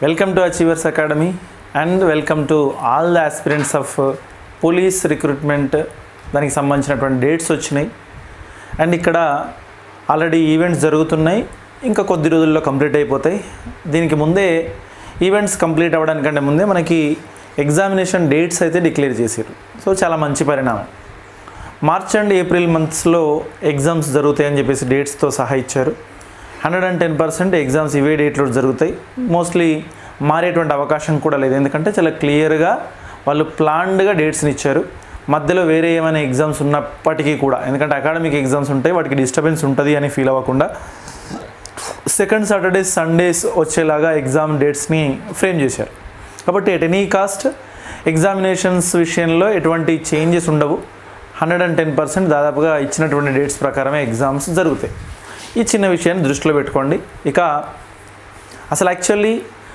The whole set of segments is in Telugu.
welcome to achievers academy and welcome to all the aspirants of police recruitment దానికి సంబంధించినటువంటి డేట్స్ వచ్చినాయి అండ్ ఇక్కడ ఆల్రెడీ ఈవెంట్స్ జరుగుతున్నాయి ఇంకా కొద్ది రోజుల్లో కంప్లీట్ అయిపోతాయి దీనికి ముందే ఈవెంట్స్ కంప్లీట్ అవ్వడానికంటే ముందే మనకి ఎగ్జామినేషన్ డేట్స్ అయితే డిక్లేర్ చేశారు సో చాలా మంచి పరిణామం మార్చ్ అండ్ ఏప్రిల్ మంత్స్లో ఎగ్జామ్స్ జరుగుతాయని చెప్పేసి డేట్స్తో సహా ఇచ్చారు hundred and ten percent exams ఇవే డేట్లో జరుగుతాయి మోస్ట్లీ మారేటువంటి అవకాశం కూడా లేదు ఎందుకంటే చాలా క్లియర్గా వాళ్ళు ప్లాన్డ్గా డేట్స్ని ఇచ్చారు మధ్యలో వేరే ఏమైనా ఎగ్జామ్స్ ఉన్నప్పటికీ కూడా ఎందుకంటే అకాడమిక్ ఎగ్జామ్స్ ఉంటాయి వాటికి డిస్టర్బెన్స్ ఉంటుంది అని ఫీల్ అవ్వకుండా సెకండ్ సాటర్డేస్ సండేస్ వచ్చేలాగా ఎగ్జామ్ డేట్స్ని ఫ్రేమ్ చేశారు కాబట్టి ఎట్ ఎనీ కాస్ట్ ఎగ్జామినేషన్స్ విషయంలో ఎటువంటి చేంజెస్ ఉండవు హండ్రెడ్ అండ్ టెన్ పర్సెంట్ దాదాపుగా ఇచ్చినటువంటి డేట్స్ ప్రకారమే ఎగ్జామ్స్ జరుగుతాయి ఈ చిన్న విషయాన్ని దృష్టిలో పెట్టుకోండి ఇక అసలు యాక్చువల్లీ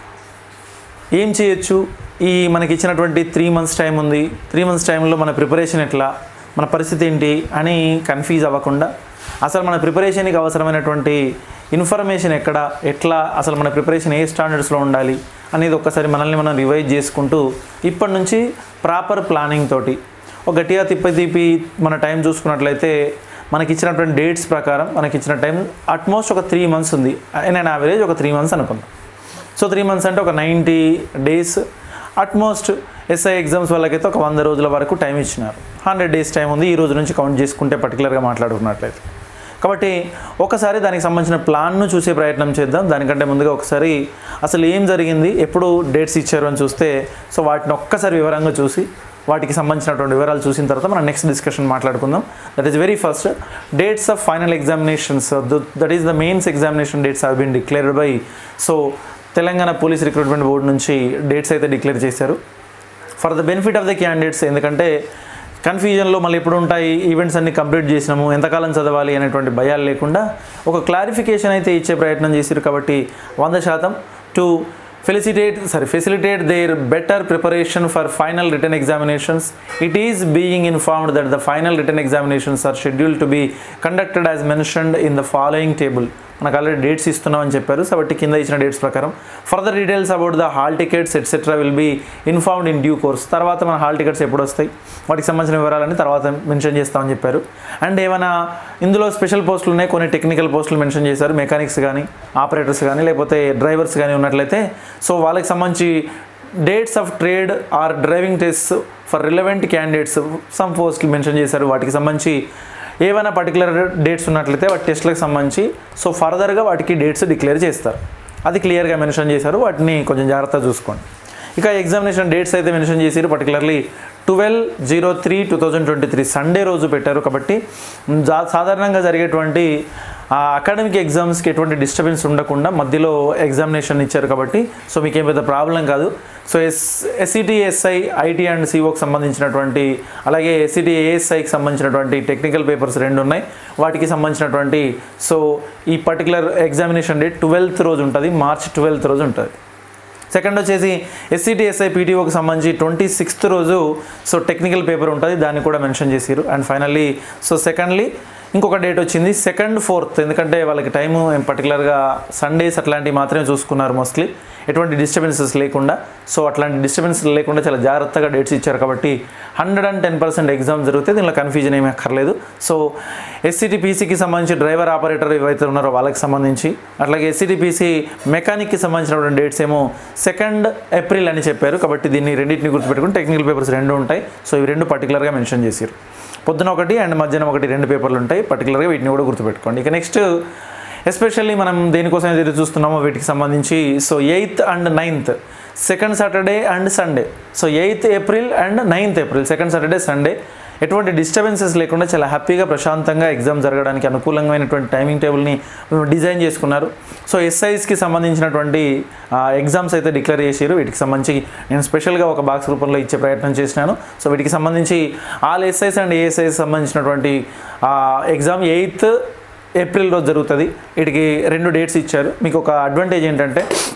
ఏం చేయొచ్చు ఈ మనకి ఇచ్చినటువంటి త్రీ మంత్స్ టైం ఉంది త్రీ మంత్స్ టైంలో మన ప్రిపరేషన్ ఎట్లా మన పరిస్థితి ఏంటి అని కన్ఫ్యూజ్ అవ్వకుండా అసలు మన ప్రిపరేషన్కి అవసరమైనటువంటి ఇన్ఫర్మేషన్ ఎక్కడ ఎట్లా అసలు మన ప్రిపరేషన్ ఏ స్టాండర్డ్స్లో ఉండాలి అనేది ఒక్కసారి మనల్ని మనం రివైజ్ చేసుకుంటూ ఇప్పటి నుంచి ప్రాపర్ ప్లానింగ్ తోటి ఒక గట్టిగా తిప్పి తిప్పి మన టైం చూసుకున్నట్లయితే మనకి ఇచ్చినటువంటి డేట్స్ ప్రకారం మనకి ఇచ్చిన టైం అట్మోస్ట్ ఒక త్రీ మంత్స్ ఉంది ఇన్ అన్ యావరేజ్ ఒక త్రీ మంత్స్ అనుకుందాం సో త్రీ మంత్స్ అంటే ఒక ninety days at most SI exams వాళ్ళకైతే ఒక వంద రోజుల వరకు టైం ఇచ్చినారు హండ్రెడ్ డేస్ టైం ఉంది ఈ రోజు నుంచి కౌంట్ చేసుకుంటే పర్టికులర్గా మాట్లాడుకున్నట్లయితే కాబట్టి ఒకసారి దానికి సంబంధించిన ప్లాన్ను చూసే ప్రయత్నం చేద్దాం దానికంటే ముందుగా ఒకసారి అసలు ఏం జరిగింది ఎప్పుడు డేట్స్ ఇచ్చారు అని చూస్తే సో వాటిని ఒక్కసారి వివరంగా చూసి వాటికి సంబంధించినటువంటి వివరాలు చూసిన తర్వాత మనం నెక్స్ట్ డిస్కషన్ మాట్లాడుకుందాం that is very first dates of final examinations that is the mains examination dates have been declared by so Telangana police recruitment board నుంచి డేట్స్ అయితే డిక్లేర్ చేశారు for the benefit of the candidates ఎందుకంటే కన్ఫ్యూజన్లో మళ్ళీ ఎప్పుడు ఉంటాయి ఈవెంట్స్ అన్ని కంప్లీట్ చేసినాము ఎంతకాలం చదవాలి అనేటువంటి భయాలు లేకుండా ఒక క్లారిఫికేషన్ అయితే ఇచ్చే ప్రయత్నం చేశారు కాబట్టి వంద శాతం to felicitate sorry facilitate their better preparation for final written examinations it is being informed that the final written examinations are scheduled to be conducted as mentioned in the following table మనకు ఆల్రెడీ డేట్స్ ఇస్తున్నామని చెప్పారు సో బట్టి కింద ఇచ్చిన డేట్స్ ప్రకారం further details about the hall tickets etcetera will be informed in due course తర్వాత మన హాల్ టికెట్స్ ఎప్పుడు వస్తాయి వాటికి సంబంధించిన వివరాలని తర్వాత మెన్షన్ చేస్తామని చెప్పారు అండ్ ఏమైనా ఇందులో స్పెషల్ పోస్టులు ఉన్నాయి కొన్ని టెక్నికల్ పోస్టులు మెన్షన్ చేశారు మెకానిక్స్ కానీ ఆపరేటర్స్ కానీ లేకపోతే డ్రైవర్స్ కానీ ఉన్నట్లయితే సో వాళ్ళకి సంబంధించి dates of trade or driving test for relevant candidates some పోస్టులు మెన్షన్ చేశారు వాటికి సంబంధించి ఏమైనా పర్టికులర్ డేట్స్ ఉన్నట్లయితే వాటి టెస్ట్లకు సంబంధించి సో ఫర్దర్గా వాటికి డేట్స్ డిక్లేర్ చేస్తారు అది క్లియర్గా మెన్షన్ చేశారు వాటిని కొంచెం జాగ్రత్తగా చూసుకోండి ఇక ఎగ్జామినేషన్ డేట్స్ అయితే మెన్షన్ చేశారు particularly twelve zero three two thousand twenty three Sunday రోజు పెట్టారు కాబట్టి జా- సాధారణంగా జరిగేటువంటి అకాడమిక్ ఎగ్జామ్స్కి ఎటువంటి డిస్టర్బెన్స్ ఉండకుండా మధ్యలో ఎగ్జామినేషన్ ఇచ్చారు కాబట్టి సో మీకు ఏం పెద్ద ప్రాబ్లం కాదు so S SCT SI IT and సిఓకి సంబంధించినటువంటి అలాగే ఎస్సిటి ఏఎస్ఐకి సంబంధించినటువంటి టెక్నికల్ పేపర్స్ రెండు ఉన్నాయి వాటికి సంబంధించినటువంటి సో ఈ పర్టికులర్ ఎగ్జామినేషన్ డేట్ ట్వెల్త్ రోజు ఉంటుంది మార్చ్ ట్వెల్త్ రోజు ఉంటుంది సెకండ్ వచ్చేసి ఎస్సీటీ ఎస్ఐ పీటీఓకి సంబంధించి ట్వంటీ సిక్స్త్ రోజు సో టెక్నికల్ పేపర్ ఉంటుంది దాన్ని కూడా మెన్షన్ చేసిరు అండ్ ఫైనల్లీ సో సెకండ్లీ ఇంకొక డేట్ వచ్చింది సెకండ్ ఫోర్త్ ఎందుకంటే వాళ్ళకి టైము ఏం పర్టికులర్గా సండేస్ అట్లాంటివి మాత్రమే చూసుకున్నారు మోస్ట్లీ ఎటువంటి డిస్టర్బెన్సెస్ లేకుండా సో అట్లాంటి డిస్టర్బెన్స్ లేకుండా చాలా జాగ్రత్తగా డేట్స్ ఇచ్చారు కాబట్టి hundred and ten percent exam జరిగితే దీనిలో కన్ఫ్యూజన్ ఏమీ అక్కర్లేదు సో ఎస్సీటీ పీసీకి సంబంధించి డ్రైవర్ ఆపరేటర్ ఏవైతే ఉన్నారో వాళ్ళకి సంబంధించి అట్లాగే ఎస్సీటీ పీసీ మెకానిక్కి సంబంధించినటువంటి డేట్స్ ఏమో సెకండ్ ఏప్రిల్ అని చెప్పారు కాబట్టి దీన్ని రెండింటిని గుర్తుపెట్టుకుని టెక్నికల్ పేపర్స్ రెండు ఉంటాయి సో ఇవి రెండు పర్టికులర్గా మెన్షన్ చేశారు పొద్దున ఒకటి అండ్ మధ్యాహ్నం ఒకటి రెండు పేపర్లు ఉంటాయి పర్టికులర్గా వీటిని కూడా గుర్తుపెట్టుకోండి ఇక నెక్స్ట్ ఎస్పెషల్లీ మనం దేనికోసం ఎదురు చూస్తున్నామో వీటికి సంబంధించి so eighth and ninth second Saturday and Sunday so eighth April and ninth April second Saturday Sunday ఎటువంటి డిస్టర్బెన్సెస్ లేకుండా చాలా హ్యాపీగా ప్రశాంతంగా ఎగ్జామ్ జరగడానికి అనుకూలమైనటువంటి టైమింగ్ టేబుల్ని డిజైన్ చేసుకున్నారు సో ఎస్ఐస్కి సంబంధించినటువంటి ఎగ్జామ్స్ అయితే డిక్లేర్ చేసారు వీటికి సంబంధించి నేను స్పెషల్గా ఒక బాక్స్ రూపంలో ఇచ్చే ప్రయత్నం చేసినాను సో వీటికి సంబంధించి ఆల్ ఎస్ఐస్ అండ్ ఏఎస్ఐస్ సంబంధించినటువంటి ఎగ్జామ్ ఎయిత్ ఏప్రిల్ రోజు జరుగుతుంది వీటికి రెండు డేట్స్ ఇచ్చారు మీకు ఒక అడ్వాంటేజ్ ఏంటంటే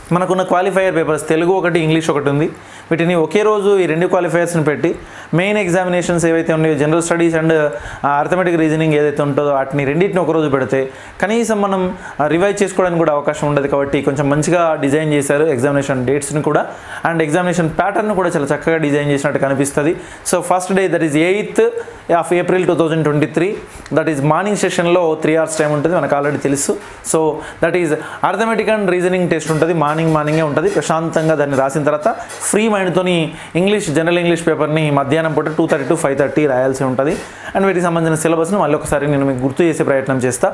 మనకున్న క్వాలిఫైయర్ పేపర్స్ తెలుగు ఒకటి ఇంగ్లీష్ ఒకటి ఉంది వీటిని ఒకే రోజు ఈ రెండు క్వాలిఫైయర్స్ని పెట్టి మెయిన్ ఎగ్జామినేషన్స్ ఏవైతే ఉన్నాయో general studies and arithmetic reasoning ఏదైతే ఉంటుందో వాటిని రెండింటిని ఒక రోజు పెడితే కనీసం మనం రివైజ్ చేసుకోవడానికి కూడా అవకాశం ఉండదు కాబట్టి కొంచెం మంచిగా డిజైన్ చేశారు ఎగ్జామినేషన్ డేట్స్ని కూడా అండ్ ఎగ్జామినేషన్ ప్యాటర్న్ కూడా చాలా చక్కగా డిజైన్ చేసినట్టు కనిపిస్తుంది so first day that is eighth of April two thousand twenty three that is morning సెషన్లో త్రీ అవర్స్ టైం ఉంటుంది మనకు ఆల్రెడీ తెలుసు so that is arithmetic and reasoning test ఉంటుంది మార్నింగ్ మార్నింగే ఉంటుంది ప్రశాంతంగా దాన్ని రాసిన తర్వాత ఫ్రీ మైండ్తోని ఇంగ్లీష్ జనరల్ ఇంగ్లీష్ పేపర్ని మధ్యాహ్నం పూట two thirty to five thirty రాయాల్సి ఉంటుంది అండ్ వీటికి సంబంధించిన సిలబస్ని మళ్ళీ ఒకసారి నేను మీకు గుర్తు చేసే ప్రయత్నం చేస్తా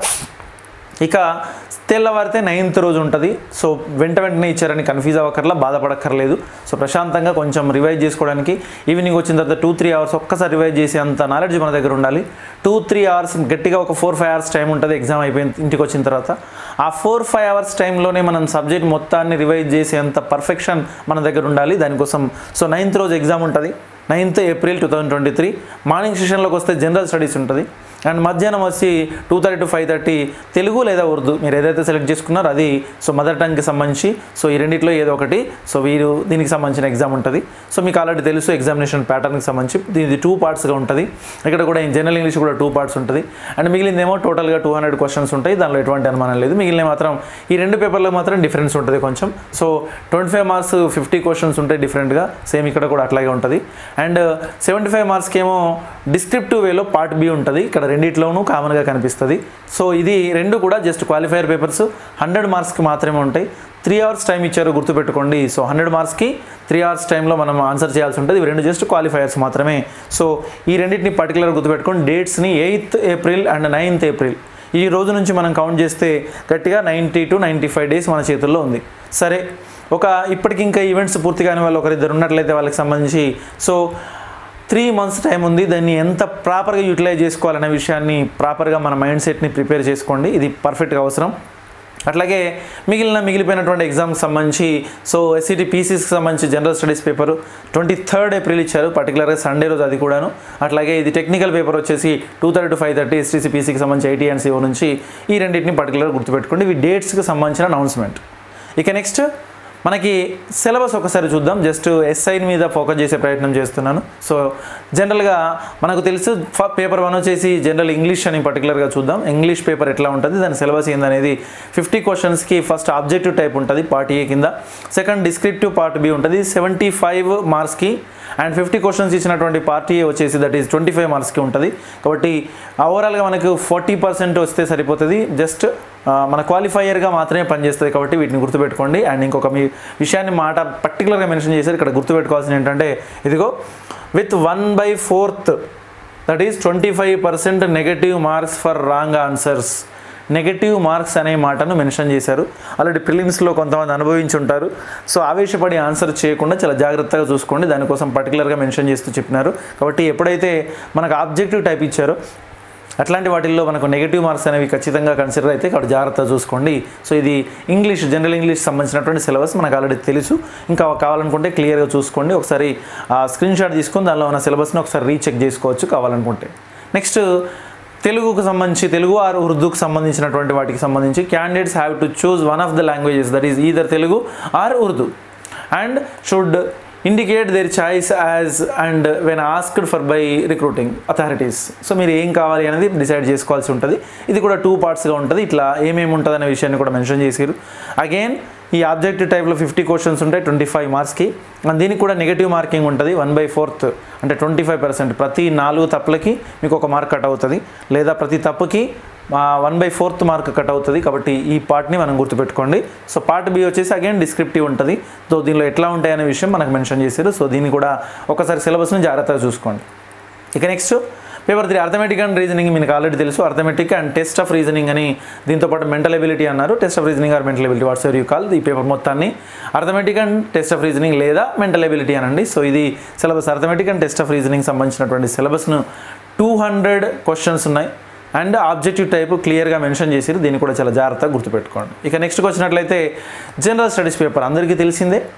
ఇక తెల్లవారితే నైన్త్ రోజు ఉంటుంది సో వెంట వెంటనే ఇచ్చారని కన్ఫ్యూజ్ అవ్వకర్లా బాధపడక్కర్లేదు సో ప్రశాంతంగా కొంచెం రివైజ్ చేసుకోవడానికి ఈవినింగ్ వచ్చిన తర్వాత టూ త్రీ అవర్స్ ఒక్కసారి రివైజ్ చేసే అంత నాలెడ్జ్ మన దగ్గర ఉండాలి టూ త్రీ అవర్స్ గట్టిగా ఒక ఫోర్ ఫైవ్ అవర్స్ టైం ఉంటుంది ఎగ్జామ్ అయిపోయిన ఇంటికి వచ్చిన తర్వాత ఆ ఫోర్ ఫైవ్ అవర్స్ టైంలోనే మనం సబ్జెక్ట్ మొత్తాన్ని రివైజ్ చేసేంత పర్ఫెక్షన్ మన దగ్గర ఉండాలి దానికోసం సో నైన్త్ రోజు ఎగ్జామ్ ఉంటుంది ninth April two thousand twenty three morning సెషన్లోకి వస్తే జనరల్ స్టడీస్ ఉంటుంది అండ్ మధ్యాహ్నం వచ్చి two thirty to five thirty Telugu లేదా ఉర్దూ మీరు ఏదైతే సెలెక్ట్ చేసుకున్నారో అది సో మదర్ టంగ్కి సంబంధించి సో ఈ రెండిట్లో ఏదో ఒకటి సో వీరు దీనికి సంబంధించిన ఎగ్జామ్ ఉంటుంది సో మీకు ఆల్రెడీ తెలుసు ఎగ్జామినేషన్ ప్యాటర్న్కి సంబంధించి దీనికి టూ పార్ట్స్గా ఉంటుంది ఇక్కడ కూడా జనరల్ ఇంగ్లీష్ కూడా టూ పార్ట్స్ ఉంటుంది అండ్ మిగిలిందేమో టోటల్గా టూ హండ్రెడ్ క్వశ్చన్స్ ఉంటాయి దానిలో ఎటువంటి అనుమానం లేదు మిగిలిన మాత్రం ఈ రెండు పేపర్లో మాత్రం డిఫరెన్స్ ఉంటుంది కొంచెం so twenty five marks fifty questions ఉంటాయి డిఫరెంట్గా సేమ్ ఇక్కడ కూడా అట్లాగే ఉంటుంది అండ్ సెవెంటీ ఫైవ్ మార్క్స్కి ఏమో డిస్క్రిప్టివ్ వేలో పార్ట్ బి ఉంటుంది ఇక్కడ రెండిట్లోనూ కామన్గా కనిపిస్తుంది సో ఇది రెండు కూడా జస్ట్ క్వాలిఫైయర్ పేపర్స్ హండ్రెడ్ మార్క్స్కి మాత్రమే ఉంటాయి త్రీ అవర్స్ టైం ఇచ్చారు గుర్తుపెట్టుకోండి సో హండ్రెడ్ మార్క్స్కి త్రీ అవర్స్ టైంలో మనం ఆన్సర్ చేయాల్సి ఉంటుంది ఇవి రెండు జస్ట్ క్వాలిఫైయర్స్ మాత్రమే సో ఈ రెండింటిని పర్టికులర్ గుర్తుపెట్టుకోండి డేట్స్ని eighth April and ninth April ఈ రోజు నుంచి మనం కౌంట్ చేస్తే గట్టిగా ninety to ninety five days మన చేతుల్లో ఉంది సరే ఒక ఇప్పటికి ఇంకా ఈవెంట్స్ పూర్తి కాని వాళ్ళు ఒకరిద్దరు ఉన్నట్లయితే వాళ్ళకి సంబంధించి సో త్రీ మంత్స్ టైం ఉంది దాన్ని ఎంత ప్రాపర్గా యూటిలైజ్ చేసుకోవాలనే విషయాన్ని ప్రాపర్గా మన మైండ్ సెట్ని ప్రిపేర్ చేసుకోండి ఇది పర్ఫెక్ట్గా అవసరం అట్లాగే మిగిలిన మిగిలిపోయినటువంటి ఎగ్జామ్కి సంబంధించి సో ఎస్సిటి పీసీస్కి సంబంధించి general studies paper twenty third April ఇచ్చారు పర్టికులర్గా సండే రోజు అది కూడాను అట్లాగే ఇది టెక్నికల్ పేపర్ వచ్చేసి two thirty to five thirty STC పీసీకి సంబంధించి ఐటీ అండ్ సిఓ నుంచి ఈ రెండింటిని పర్టికులర్ గుర్తుపెట్టుకోండి ఇవి డేట్స్కి సంబంధించిన అనౌన్స్మెంట్ ఇక నెక్స్ట్ మనకి సిలబస్ ఒకసారి చూద్దాం జస్ట్ ఎస్ఐ మీద ఫోకస్ చేసే ప్రయత్నం చేస్తున్నాను సో జనరల్గా మనకు తెలుసు పేపర్ వన్ వచ్చేసి జనరల్ ఇంగ్లీష్ అని పర్టికులర్గా చూద్దాం ఇంగ్లీష్ పేపర్ ఎట్లా ఉంటుంది దాని సిలబస్ ఏందనేది ఫిఫ్టీ క్వశ్చన్స్కి ఫస్ట్ ఆబ్జెక్టివ్ టైప్ ఉంటుంది పార్ట్ ఏ కింద సెకండ్ డిస్క్రిప్టివ్ పార్ట్ బి ఉంటుంది సెవెంటీ ఫైవ్ మార్క్స్కి అండ్ ఫిఫ్టీ క్వశ్చన్స్ ఇచ్చినటువంటి పార్టీ వచ్చేసి దట్ ఈస్ ట్వంటీ ఫైవ్ మార్క్స్కి ఉంటుంది కాబట్టి ఓవరాల్గా మనకు ఫార్టీ పర్సెంట్ వస్తే సరిపోతుంది జస్ట్ మన క్వాలిఫైయర్గా మాత్రమే పనిచేస్తుంది కాబట్టి వీటిని గుర్తుపెట్టుకోండి అండ్ ఇంకొక మీ విషయాన్ని మాట పర్టికులర్గా మెన్షన్ చేశారు ఇక్కడ గుర్తుపెట్టుకోవాల్సింది ఏంటంటే ఇదిగో with one by fourth that is twenty five percent negative marks for wrong answers negative marks అనే మాటను మెన్షన్ చేశారు ఆల్రెడీ ప్రిలిమ్స్లో కొంతమంది అనుభవించి ఉంటారు సో ఆవేశపడి ఆన్సర్ చేయకుండా చాలా జాగ్రత్తగా చూసుకోండి దానికోసం పర్టికులర్గా మెన్షన్ చేస్తూ చెప్పినారు కాబట్టి ఎప్పుడైతే మనకు ఆబ్జెక్టివ్ టైప్ ఇచ్చారో అట్లాంటి వాటిల్లో మనకు నెగిటివ్ మార్క్స్ అనేవి ఖచ్చితంగా కన్సిడర్ అయితే కాబట్టి జాగ్రత్తగా చూసుకోండి సో ఇది ఇంగ్లీష్ జనరల్ ఇంగ్లీష్ సంబంధించినటువంటి సిలబస్ మనకు ఆల్రెడీ తెలుసు ఇంకా కావాలనుకుంటే క్లియర్గా చూసుకోండి ఒకసారి స్క్రీన్ షాట్ తీసుకొని దానిలో ఉన్న సిలబస్ని ఒకసారి రీచెక్ చేసుకోవచ్చు కావాలనుకుంటే నెక్స్ట్ తెలుగుకు సంబంధించి తెలుగు ఆర్ ఉర్దూకు సంబంధించినటువంటి వాటికి సంబంధించి candidates have to choose one of the languages that is either Telugu or Urdu and should indicate their choice as and when asked for by recruiting authorities so మీరు ఏం కావాలి అనేది డిసైడ్ చేసుకోవాల్సి ఉంటుంది ఇది కూడా టూ పార్ట్స్గా ఉంటుంది ఇట్లా ఏమేమి ఉంటుంది అనే విషయాన్ని కూడా మెన్షన్ చేశారు అగైన్ ఈ ఆబ్జెక్టివ్ టైప్లో ఫిఫ్టీ క్వశ్చన్స్ ఉంటాయి ట్వంటీ ఫైవ్ మార్క్స్కి అండ్ దీనికి కూడా నెగిటివ్ మార్కింగ్ ఉంటుంది వన్ బై ఫోర్త్ అంటే ట్వంటీ ఫైవ్ పర్సెంట్ ప్రతి నాలుగు తప్పులకి మీకు ఒక మార్క్ కట్ అవుతుంది లేదా ప్రతి తప్పుకి one by fourth mark cut అవుతుంది కాబట్టి ఈ పార్ట్ని మనం గుర్తుపెట్టుకోండి సో పార్ట్ బి వచ్చేసి అగైన్ డిస్క్రిప్టివ్ ఉంటుంది సో దీనిలో ఎట్లా ఉంటాయి అనే విషయం మనకు మెన్షన్ చేశారు సో దీన్ని కూడా ఒకసారి సిలబస్ని జాగ్రత్తగా చూసుకోండి ఇక next paper three arithmetic and reasoning మీకు ఆల్రెడీ తెలుసు arithmetic and test of reasoning అని దీంతో పాటు మెంటల్ ఎబిలిటీ అన్నారు test of reasoning or mental ability whatsoever you call ఈ పేపర్ మొత్తాన్ని arithmetic and test of reasoning లేదా మెంటల్ ఎబిలిటీ అనండి సో ఇది syllabus arithmetic and test of reasoning సంబంధించినటువంటి సిలబస్ను టూ హండ్రెడ్ క్వశ్చన్స్ ఉన్నాయి అండ్ ఆబ్జెక్టివ్ టైప్ క్లియర్గా మెన్షన్ చేసిరు దీన్ని కూడా చాలా జాగ్రత్తగా గుర్తుపెట్టుకోండి ఇక నెక్స్ట్కి వచ్చినట్లయితే జనరల్ స్టడీస్ పేపర్ అందరికీ తెలిసిందే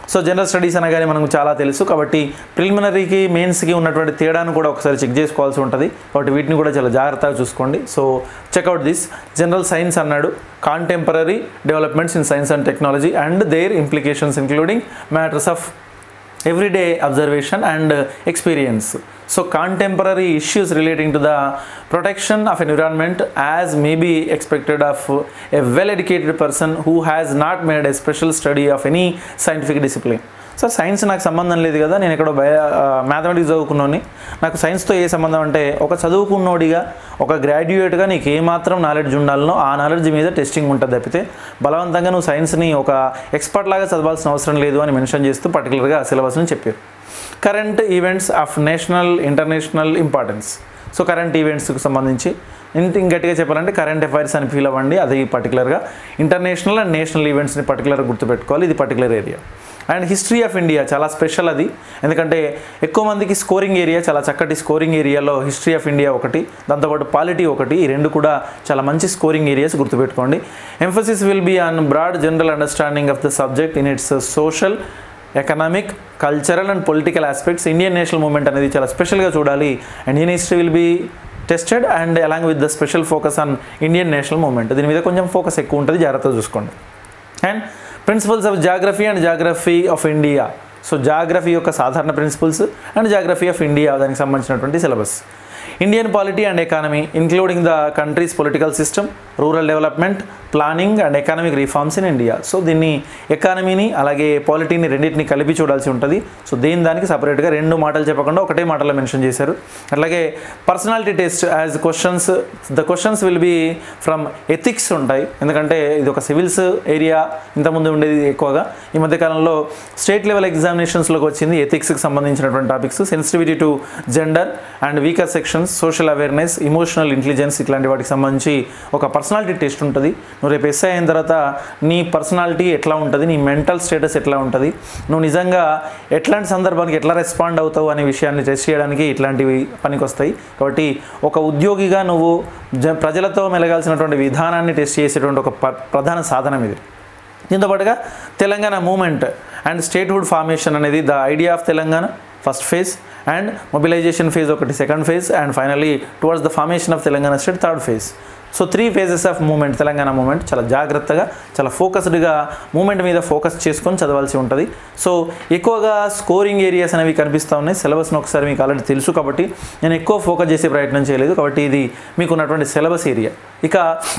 సో జనరల్ స్టడీస్ అనగానే మనకు చాలా తెలుసు కాబట్టి ప్రిలిమినరీకి మెయిన్స్కి ఉన్నటువంటి తేడాను కూడా ఒకసారి చెక్ చేసుకోవాల్సి ఉంటుంది కాబట్టి వీటిని కూడా చాలా జాగ్రత్తగా చూసుకోండి so check out this general science అన్నాడు contemporary developments in science and technology and their implications including matters of everyday observation and uh, experience so contemporary issues relating to the protection of environment as may be expected of a well educated person who has not made a special study of any scientific discipline sir science నాకు సంబంధం లేదు కదా నేను ఇక్కడ బయో మ్యాథమెటిక్స్ చదువుకున్నాను నాకు సైన్స్తో ఏ సంబంధం అంటే ఒక చదువుకున్నోడిగా ఒక గ్రాడ్యుయేట్గా నీకు ఏమాత్రం నాలెడ్జ్ ఉండాలనో ఆ నాలెడ్జ్ మీద టెస్టింగ్ ఉంటుంది తప్పితే బలవంతంగా నువ్వు సైన్స్ని ఒక ఎక్స్పర్ట్ లాగా చదవాల్సిన అవసరం లేదు అని మెన్షన్ చేస్తూ పర్టికులర్గా సిలబస్ని చెప్పారు current events of national international importance so current ఈవెంట్స్కి సంబంధించి ఇంత గట్టిగా చెప్పాలంటే కరెంట్ అఫైర్స్ అని ఫీల్ అవ్వండి అది పర్టికులర్గా ఇంటర్నేషనల్ అండ్ నేషనల్ ఈవెంట్స్ని పర్టికులర్గా గుర్తుపెట్టుకోవాలి ఇది particular area and history of India చాలా స్పెషల్ అది ఎందుకంటే ఎక్కువ మందికి స్కోరింగ్ ఏరియా చాలా చక్కటి స్కోరింగ్ ఏరియాలో హిస్టరీ ఆఫ్ ఇండియా ఒకటి దాంతోపాటు పాలిటీ ఒకటి ఈ రెండు కూడా చాలా మంచి స్కోరింగ్ ఏరియాస్ గుర్తుపెట్టుకోండి emphasis will be on broad general understanding of the subject in its social economic cultural and political aspects Indian national movement అనేది చాలా స్పెషల్గా చూడాలి and Indian history will be tested and along with the special focus on Indian national movement దీని మీద కొంచెం ఫోకస్ ఎక్కువ ఉంటుంది జాగ్రత్తగా చూసుకోండి and principles of geography and geography of India so జాగ్రఫీ యొక్క సాధారణ principles and geography of India దానికి సంబంధించినటువంటి syllabus Indian polity and economy including the country's political system rural development planning and economic reforms in India so దీన్ని ఎకానమీని అలాగే పాలిటీని రెండింటిని కలిపి చూడాల్సి ఉంటుంది సో దేని దానికి సపరేట్గా రెండు మాటలు చెప్పకుండా ఒకటే మాటలో మెన్షన్ చేశారు అట్లాగే personality test as questions the questions will be from ethics ఉంటాయి ఎందుకంటే ఇది ఒక సివిల్స్ ఏరియా ఇంతకుముందు ఉండేది ఎక్కువగా ఈ మధ్యకాలంలో స్టేట్ లెవెల్ ఎగ్జామినేషన్స్లోకి వచ్చింది ఎథిక్స్కి సంబంధించినటువంటి topics sensitivity to gender and weaker sections social awareness emotional intelligence ఇట్లాంటి వాటికి సంబంధించి ఒక పర్సనాలిటీ టెస్ట్ ఉంటుంది నువ్వు రేపు ఎస్ఐ అయిన తర్వాత నీ పర్సనాలిటీ ఎట్లా ఉంటుంది నీ మెంటల్ స్టేటస్ ఎట్లా ఉంటుంది నువ్వు నిజంగా ఎట్లాంటి సందర్భానికి ఎట్లా రెస్పాండ్ అవుతావు అనే విషయాన్ని టెస్ట్ చేయడానికి ఇట్లాంటివి పనికొస్తాయి కాబట్టి ఒక ఉద్యోగిగా నువ్వు జ ప్రజలతో మెలగాల్సినటువంటి విధానాన్ని టెస్ట్ చేసేటువంటి ఒక ప- ప్రధాన సాధనం ఇది దీంతో పాటుగా Telangana movement and statehood formation అనేది the idea of Telangana first phase and mobilization phase ఒకటి second phase and finally towards the formation of Telangana state third phase so three phases of movement Telangana movement చాలా జాగ్రత్తగా చాలా ఫోకస్డ్గా మూమెంట్ మీద ఫోకస్ చేసుకొని చదవాల్సి ఉంటుంది సో ఎక్కువగా స్కోరింగ్ ఏరియాస్ అనేవి కనిపిస్తూ ఉన్నాయి సిలబస్ని ఒకసారి మీకు ఆల్రెడీ తెలుసు కాబట్టి నేను ఎక్కువ ఫోకస్ చేసే ప్రయత్నం చేయలేదు కాబట్టి ఇది మీకు ఉన్నటువంటి సిలబస్ ఏరియా ఇక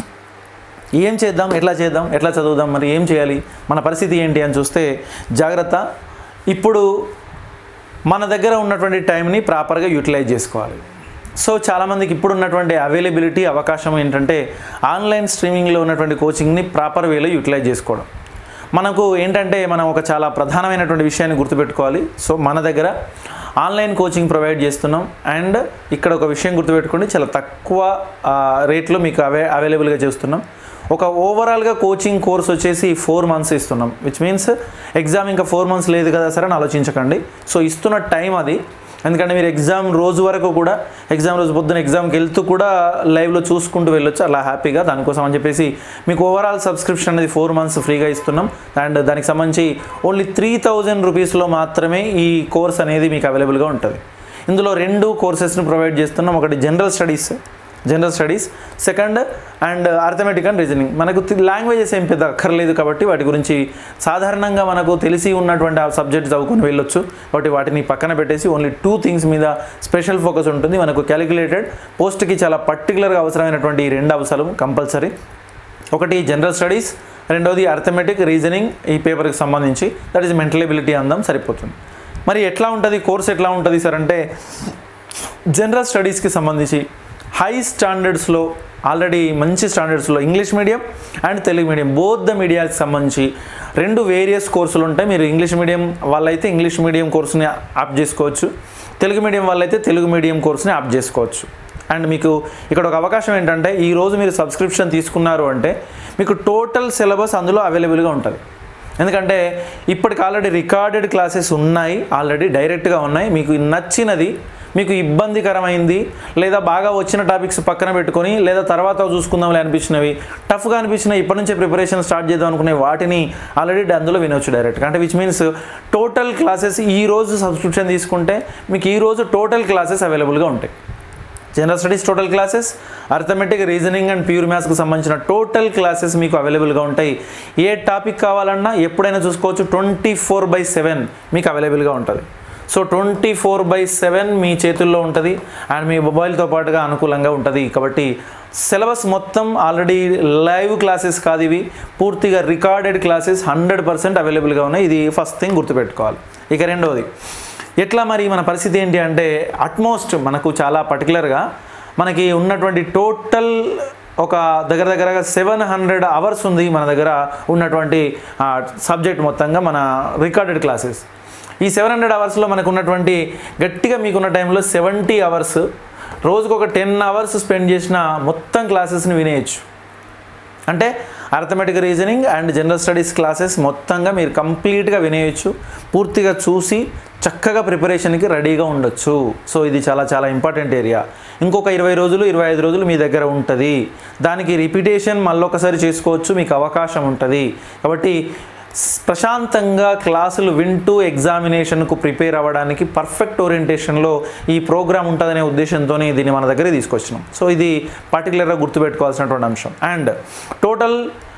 ఏం చేద్దాం ఎట్లా చేద్దాం ఎట్లా చదువుదాం మరి ఏం చేయాలి మన పరిస్థితి ఏంటి అని చూస్తే జాగ్రత్త ఇప్పుడు మన దగ్గర ఉన్నటువంటి టైంని ప్రాపర్గా యూటిలైజ్ చేసుకోవాలి సో చాలామందికి ఇప్పుడు ఉన్నటువంటి అవైలబిలిటీ అవకాశం ఏంటంటే ఆన్లైన్ స్ట్రీమింగ్లో ఉన్నటువంటి కోచింగ్ని ప్రాపర్ వేలో యూటిలైజ్ చేసుకోవడం మనకు ఏంటంటే మనం ఒక చాలా ప్రధానమైనటువంటి విషయాన్ని గుర్తుపెట్టుకోవాలి సో మన దగ్గర ఆన్లైన్ కోచింగ్ ప్రొవైడ్ చేస్తున్నాం అండ్ ఇక్కడ ఒక విషయం గుర్తుపెట్టుకోండి చాలా తక్కువ ఆ, రేట్లో మీకు అవే అవైలబుల్గా చేస్తున్నాం ఒక ఓవరాల్గా కోచింగ్ కోర్స్ వచ్చేసి ఫోర్ మంత్స్ ఇస్తున్నాం విచ్ మీన్స్ ఎగ్జామ్ ఇంకా ఫోర్ మంత్స్ లేదు కదా సరే అని ఆలోచించకండి సో ఇస్తున్న టైం అది ఎందుకంటే మీరు ఎగ్జామ్ రోజు వరకు కూడా ఎగ్జామ్ రోజు పొద్దున ఎగ్జామ్కి వెళ్తూ కూడా లైవ్లో చూసుకుంటూ వెళ్ళొచ్చు అలా హ్యాపీగా దానికోసం అని చెప్పేసి మీకు ఓవరాల్ సబ్స్క్రిప్షన్ అనేది ఫోర్ మంత్స్ ఫ్రీగా ఇస్తున్నాం అండ్ దానికి సంబంధించి ఓన్లీ త్రీ థౌజండ్ రూపీస్లో మాత్రమే ఈ కోర్స్ అనేది మీకు అవైలబుల్గా ఉంటుంది ఇందులో రెండు కోర్సెస్ని ప్రొవైడ్ చేస్తున్నాం ఒకటి general studies general studies second and arithmetic and reasoning మనకు లాంగ్వేజెస్ ఏం పెద్ద అక్కర్లేదు కాబట్టి వాటి గురించి సాధారణంగా మనకు తెలిసి ఉన్నటువంటి ఆ సబ్జెక్ట్ చదువుకొని వెళ్ళొచ్చు కాబట్టి వాటిని పక్కన పెట్టేసి ఓన్లీ టూ థింగ్స్ మీద స్పెషల్ ఫోకస్ ఉంటుంది మనకు క్యాలిక్యులేటెడ్ పోస్ట్కి చాలా పర్టికులర్గా అవసరమైనటువంటి ఈ రెండు అవసరం కంపల్సరీ ఒకటి జనరల్ స్టడీస్ రెండవది అర్థమెటిక్ రీజనింగ్ ఈ పేపర్కి సంబంధించి దట్ ఈస్ మెంటల్ ఎబిలిటీ అందాం సరిపోతుంది మరి ఎట్లా ఉంటుంది కోర్స్ ఎట్లా ఉంటుంది సార్ అంటే జనరల్ స్టడీస్కి సంబంధించి హై స్టాండర్డ్స్లో ఆల్రెడీ మంచి స్టాండర్డ్స్లో English medium and Telugu medium both the మీడియాకి సంబంధించి రెండు వేరియస్ కోర్సులు ఉంటాయి మీరు ఇంగ్లీష్ మీడియం వాళ్ళైతే ఇంగ్లీష్ మీడియం కోర్సుని ఆప్ చేసుకోవచ్చు తెలుగు మీడియం వాళ్ళైతే తెలుగు మీడియం కోర్సుని ఆప్ చేసుకోవచ్చు అండ్ మీకు ఇక్కడ ఒక అవకాశం ఏంటంటే ఈ రోజు మీరు సబ్స్క్రిప్షన్ తీసుకున్నారు అంటే మీకు టోటల్ సిలబస్ అందులో అవైలబుల్గా ఉంటుంది ఎందుకంటే ఇప్పటికి ఆల్రెడీ రికార్డెడ్ క్లాసెస్ ఉన్నాయి ఆల్రెడీ డైరెక్ట్గా ఉన్నాయి మీకు నచ్చినది మీకు ఇబ్బందికరమైంది లేదా బాగా వచ్చిన టాపిక్స్ పక్కన పెట్టుకొని లేదా తర్వాత చూసుకుందాంలే అనిపించినవి టఫ్గా అనిపించిన ఇప్పటి నుంచే ప్రిపరేషన్ స్టార్ట్ చేద్దాం అనుకునే వాటిని ఆల్రెడీ అందులో వినొచ్చు డైరెక్ట్గా అంటే విచ్ మీన్స్ టోటల్ క్లాసెస్ ఈ రోజు సబ్స్క్రిప్షన్ తీసుకుంటే మీకు ఈ రోజు టోటల్ క్లాసెస్ అవైలబుల్గా ఉంటాయి general studies total classes arithmetic reasoning and pure మ్యాథ్స్కి సంబంధించిన టోటల్ క్లాసెస్ మీకు అవైలబుల్గా ఉంటాయి ఏ టాపిక్ కావాలన్నా ఎప్పుడైనా చూసుకోవచ్చు ట్వంటీ ఫోర్ బై సెవెన్ మీకు అవైలబుల్గా ఉంటుంది so twenty four by seven మీ చేతుల్లో ఉంటుంది అండ్ మీ మొబైల్తో పాటుగా అనుకూలంగా ఉంటుంది కాబట్టి సిలబస్ మొత్తం ఆల్రెడీ లైవ్ క్లాసెస్ కాదు ఇవి పూర్తిగా రికార్డెడ్ క్లాసెస్ హండ్రెడ్ పర్సెంట్ అవైలబుల్గా ఉన్నాయి ఇది ఫస్ట్ థింగ్ గుర్తుపెట్టుకోవాలి ఇక రెండవది ఎట్లా మరి మన పరిస్థితి ఏంటి అంటే అట్మోస్ట్ మనకు చాలా పర్టికులర్గా మనకి ఉన్నటువంటి టోటల్ ఒక దగ్గర దగ్గరగా సెవెన్ హండ్రెడ్ అవర్స్ ఉంది మన దగ్గర ఉన్నటువంటి సబ్జెక్ట్ మొత్తంగా మన రికార్డెడ్ క్లాసెస్ ఈ సెవెన్ హండ్రెడ్ అవర్స్లో మనకు ఉన్నటువంటి గట్టిగా మీకున్న టైంలో సెవెంటీ అవర్స్ రోజుకు ఒక టెన్ అవర్స్ స్పెండ్ చేసిన మొత్తం క్లాసెస్ని వినేయచ్చు అంటే arithmetic reasoning and general studies classes మొత్తంగా మీరు కంప్లీట్గా వినేయచ్చు పూర్తిగా చూసి చక్కగా ప్రిపరేషన్కి రెడీగా ఉండొచ్చు సో ఇది చాలా చాలా ఇంపార్టెంట్ ఏరియా ఇంకొక ఇరవై రోజులు ఇరవై ఐదు రోజులు మీ దగ్గర ఉంటుంది దానికి రిపిటేషన్ మళ్ళొకసారి చేసుకోవచ్చు మీకు అవకాశం ఉంటుంది కాబట్టి స్- ప్రశాంతంగా క్లాసులు వింటూ ఎగ్జామినేషన్కు ప్రిపేర్ అవ్వడానికి పర్ఫెక్ట్ ఓరియంటేషన్లో ఈ ప్రోగ్రామ్ ఉంటుందనే ఉద్దేశంతోనే దీన్ని మన దగ్గర తీసుకొచ్చినాం సో ఇది పర్టికులర్గా గుర్తుపెట్టుకోవాల్సినటువంటి అంశం అండ్ టోటల్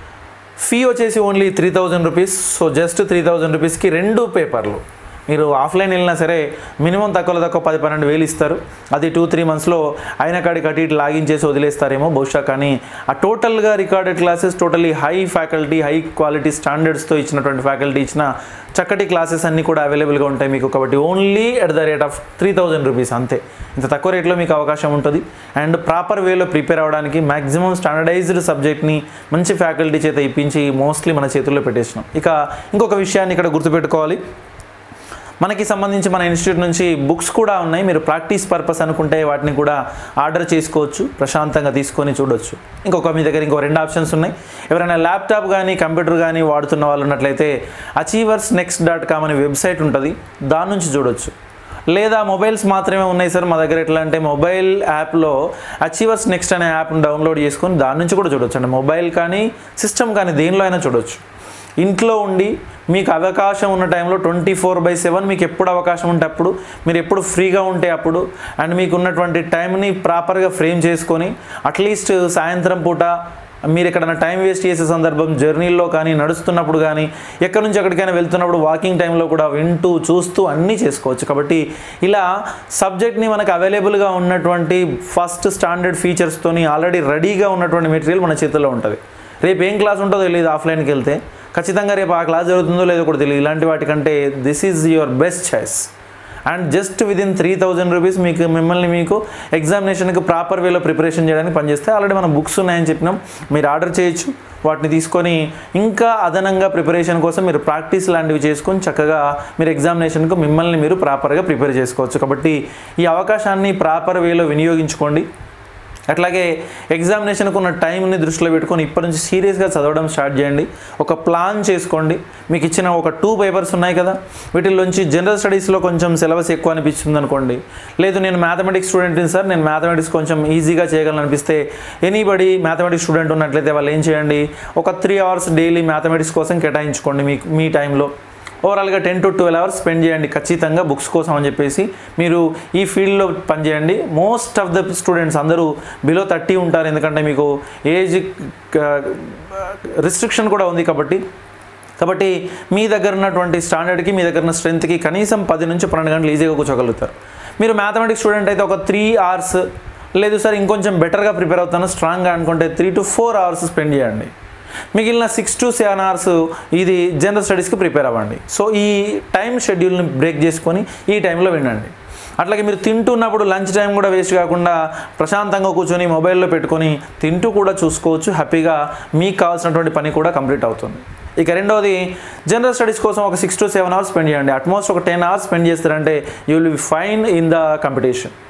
ఫీ వచ్చేసి only three thousand rupees so just three thousand రూపీస్కి రెండు పేపర్లు మీరు ఆఫ్లైన్ వెళ్ళినా సరే మినిమం తక్కువలో తక్కువ పది పన్నెండు వేలు ఇస్తారు అది టూ త్రీ మంత్స్లో అయిన కాడి కట్టి ఇటు లాగిన్ చేసి వదిలేస్తారేమో బహుశా కానీ ఆ టోటల్గా recorded classes totally high faculty high quality స్టాండర్డ్స్తో ఇచ్చినటువంటి ఫ్యాకల్టీ ఇచ్చిన చక్కటి క్లాసెస్ అన్నీ కూడా అవైలబుల్గా ఉంటాయి మీకు కాబట్టి only at the rate of three thousand rupees అంతే ఇంత తక్కువ రేట్లో మీకు అవకాశం ఉంటుంది అండ్ ప్రాపర్ వేలో ప్రిపేర్ అవ్వడానికి మ్యాక్సిమం స్టాండర్డైజ్డ్ సబ్జెక్ట్ని మంచి ఫ్యాకల్టీ చేత ఇప్పించి మోస్ట్లీ మన చేతుల్లో పెట్టేసినాం ఇక ఇంకొక విషయాన్ని ఇక్కడ గుర్తుపెట్టుకోవాలి మనకి సంబంధించి మన ఇన్స్టిట్యూట్ నుంచి బుక్స్ కూడా ఉన్నాయి మీరు ప్రాక్టీస్ పర్పస్ అనుకుంటే వాటిని కూడా ఆర్డర్ చేసుకోవచ్చు ప్రశాంతంగా తీసుకొని చూడొచ్చు ఇంకొక మీ దగ్గర ఇంకో రెండు ఆప్షన్స్ ఉన్నాయి ఎవరైనా ల్యాప్టాప్ కానీ కంప్యూటర్ కానీ వాడుతున్న వాళ్ళు ఉన్నట్లయితే అచీవర్స్ నెక్స్ట్ డాట్ కామ్ అనే వెబ్సైట్ ఉంటుంది దాని నుంచి చూడొచ్చు లేదా మొబైల్స్ మాత్రమే ఉన్నాయి సార్ మా దగ్గర ఎట్లా అంటే మొబైల్ యాప్లో అచీవర్స్ నెక్స్ట్ అనే యాప్ని డౌన్లోడ్ చేసుకొని దాని నుంచి కూడా చూడొచ్చు అంటే మొబైల్ కానీ సిస్టమ్ కానీ దేనిలో అయినా చూడొచ్చు ఇంట్లో ఉండి మీకు అవకాశం ఉన్న టైంలో ట్వంటీ ఫోర్ బై సెవెన్ మీకు ఎప్పుడు అవకాశం ఉంటే అప్పుడు మీరు ఎప్పుడు ఫ్రీగా ఉంటే అప్పుడు అండ్ మీకు ఉన్నటువంటి టైంని ప్రాపర్గా ఫ్రేమ్ చేసుకొని అట్లీస్ట్ సాయంత్రం పూట మీరు ఎక్కడైనా టైం వేస్ట్ చేసే సందర్భం జర్నీల్లో కానీ నడుస్తున్నప్పుడు కానీ ఎక్కడి నుంచి ఎక్కడికైనా వెళ్తున్నప్పుడు వాకింగ్ టైంలో కూడా వింటూ చూస్తూ అన్నీ చేసుకోవచ్చు కాబట్టి ఇలా సబ్జెక్ట్ని మనకు అవైలబుల్గా ఉన్నటువంటి ఫస్ట్ స్టాండర్డ్ ఫీచర్స్తోని ఆల్రెడీ రెడీగా ఉన్నటువంటి మెటీరియల్ మన చేతిలో ఉంటుంది రేపు ఏం క్లాస్ ఉంటుందో తెలియదు ఆఫ్లైన్కి వెళ్తే ఖచ్చితంగా రేపు ఆ క్లాస్ జరుగుతుందో లేదో కూడా తెలియదు ఇలాంటి వాటికంటే this is your best choice and just with in three thousand rupees మీకు మిమ్మల్ని మీకు ఎగ్జామినేషన్కి ప్రాపర్ వేలో ప్రిపరేషన్ చేయడానికి పనిచేస్తే ఆల్రెడీ మన బుక్స్ ఉన్నాయని చెప్పినాం మీరు ఆర్డర్ చేయొచ్చు వాటిని తీసుకొని ఇంకా అదనంగా ప్రిపరేషన్ కోసం మీరు ప్రాక్టీస్ లాంటివి చేసుకొని చక్కగా మీరు ఎగ్జామినేషన్కు మిమ్మల్ని మీరు ప్రాపర్గా ప్రిపేర్ చేసుకోవచ్చు కాబట్టి ఈ అవకాశాన్ని ప్రాపర్ వేలో వినియోగించుకోండి అట్లాగే ఎగ్జామినేషన్కు ఉన్న టైంని దృష్టిలో పెట్టుకొని ఇప్పటి నుంచి సీరియస్గా చదవడం స్టార్ట్ చేయండి ఒక ప్లాన్ చేసుకోండి మీకు ఇచ్చిన ఒక టూ పేపర్స్ ఉన్నాయి కదా వీటిల్లోంచి జనరల్ స్టడీస్లో కొంచెం సిలబస్ ఎక్కువ అనిపిస్తుంది అనుకోండి లేదు నేను మ్యాథమెటిక్స్ స్టూడెంట్ని సార్ నేను మ్యాథమెటిక్స్ కొంచెం ఈజీగా చేయగలను అనిపిస్తే ఎనీబడి మ్యాథమెటిక్స్ స్టూడెంట్ ఉన్నట్లయితే వాళ్ళు ఏం చేయండి ఒక త్రీ అవర్స్ డైలీ మ్యాథమెటిక్స్ కోసం కేటాయించుకోండి మీకు మీ టైంలో ఓవరాల్గా ten to twelve hours spend చేయండి ఖచ్చితంగా బుక్స్ కోసం అని చెప్పేసి మీరు ఈ ఫీల్డ్లో పనిచేయండి మోస్ట్ ఆఫ్ ద స్టూడెంట్స్ అందరూ బిలో థర్టీ ఉంటారు ఎందుకంటే మీకు ఏజ్ రిస్ట్రిక్షన్ కూడా ఉంది కాబట్టి కాబట్టి మీ దగ్గర ఉన్నటువంటి స్టాండర్డ్కి మీ దగ్గర ఉన్న స్ట్రెంత్కి కనీసం పది నుంచి పన్నెండు గంటలు ఈజీగా కూర్చోగలుగుతారు మీరు మ్యాథమెటిక్స్ స్టూడెంట్ అయితే ఒక త్రీ అవర్స్ లేదు సార్ ఇంకొంచెం బెటర్గా ప్రిపేర్ అవుతాను స్ట్రాంగ్గా అనుకుంటే three to four hours spend చేయండి మిగిలిన సిక్స్ టు సెవెన్ అవర్స్ ఇది జనరల్ స్టడీస్కి ప్రిపేర్ అవ్వండి సో ఈ టైం షెడ్యూల్ని బ్రేక్ చేసుకొని ఈ టైంలో వినండి అట్లాగే మీరు తింటున్నప్పుడు లంచ్ టైం కూడా వేస్ట్ కాకుండా ప్రశాంతంగా కూర్చొని మొబైల్లో పెట్టుకొని తింటూ కూడా చూసుకోవచ్చు హ్యాపీగా మీకు కావాల్సినటువంటి పని కూడా కంప్లీట్ అవుతుంది ఇక రెండవది జనరల్ స్టడీస్ కోసం ఒక six to seven hours spend చేయండి అట్మోస్ట్ ఒక టెన్ అవర్స్ స్పెండ్ చేస్తారంటే you will be fine in the competition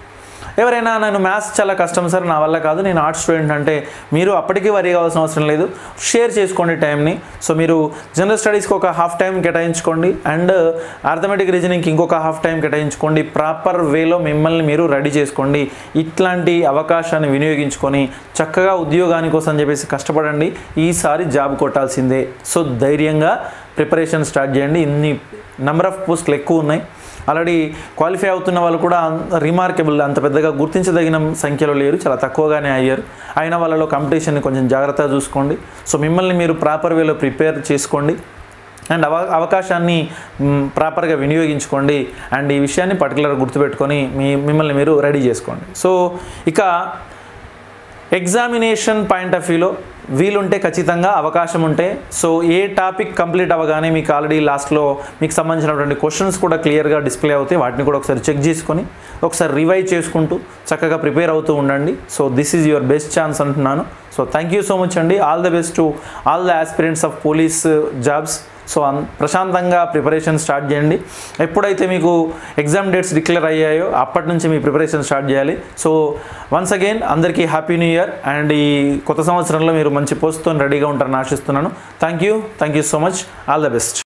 ఎవరైనా నేను మ్యాథ్స్ చాలా కష్టం సార్ నా వల్ల కాదు నేను ఆర్ట్స్ స్టూడెంట్ అంటే మీరు అప్పటికీ వరి కావాల్సిన అవసరం లేదు షేర్ చేసుకోండి టైంని సో మీరు జనరల్ స్టడీస్కి ఒక హాఫ్ టైం కేటాయించుకోండి అండ్ అర్థమెటిక్ రీజనింగ్కి ఇంకొక హాఫ్ టైం కేటాయించుకోండి ప్రాపర్ వేలో మిమ్మల్ని మీరు రెడీ చేసుకోండి ఇట్లాంటి అవకాశాన్ని వినియోగించుకొని చక్కగా ఉద్యోగాని కోసం చెప్పేసి కష్టపడండి ఈసారి జాబ్ కొట్టాల్సిందే సో ధైర్యంగా ప్రిపరేషన్ స్టార్ట్ చేయండి ఇన్ని నెంబర్ ఆఫ్ పోస్టులు ఎక్కువ ఉన్నాయి ఆల్రెడీ క్వాలిఫై అవుతున్న వాళ్ళు కూడా రిమార్కబుల్ అంత పెద్దగా గుర్తించదగిన సంఖ్యలో లేరు చాలా తక్కువగానే అయ్యారు అయిన వాళ్ళలో కాంపిటీషన్ని కొంచెం జాగ్రత్తగా చూసుకోండి సో మిమ్మల్ని మీరు ప్రాపర్ వేలో ప్రిపేర్ చేసుకోండి అండ్ అవ అవకాశాన్ని మ్, ప్రాపర్గా వినియోగించుకోండి అండ్ ఈ విషయాన్ని పర్టికులర్ గుర్తుపెట్టుకొని మీ మిమ్మల్ని మీరు రెడీ చేసుకోండి సో ఇక ఎగ్జామినేషన్ పాయింట్ ఆఫ్ వ్యూలో వీలుంటే ఖచ్చితంగా అవకాశం ఉంటే సో ఏ టాపిక్ కంప్లీట్ అవ్వగానే మీకు ఆల్రెడీ లాస్ట్లో మీకు సంబంధించినటువంటి క్వశ్చన్స్ కూడా క్లియర్గా డిస్ప్లే అవుతాయి వాటిని కూడా ఒకసారి చెక్ చేసుకొని ఒకసారి రివైజ్ చేసుకుంటూ చక్కగా ప్రిపేర్ అవుతూ ఉండండి so this is your best chance అంటున్నాను so thank you so much అండి all the best to all the aspirants of police jobs so అన్- ప్రశాంతంగా ప్రిపరేషన్ స్టార్ట్ చేయండి ఎప్పుడైతే మీకు ఎగ్జామ్ డేట్స్ డిక్లేర్ అయ్యాయో అప్పటి నుంచి మీ ప్రిపరేషన్ స్టార్ట్ చేయాలి సో వన్స్ అగైన్ అందరికీ హ్యాపీ న్యూ ఇయర్ అండ్ ఈ కొత్త సంవత్సరంలో మీరు మంచి పోస్ట్తో రెడీగా ఉంటారని ఆశిస్తున్నాను thank you thank you so much all the best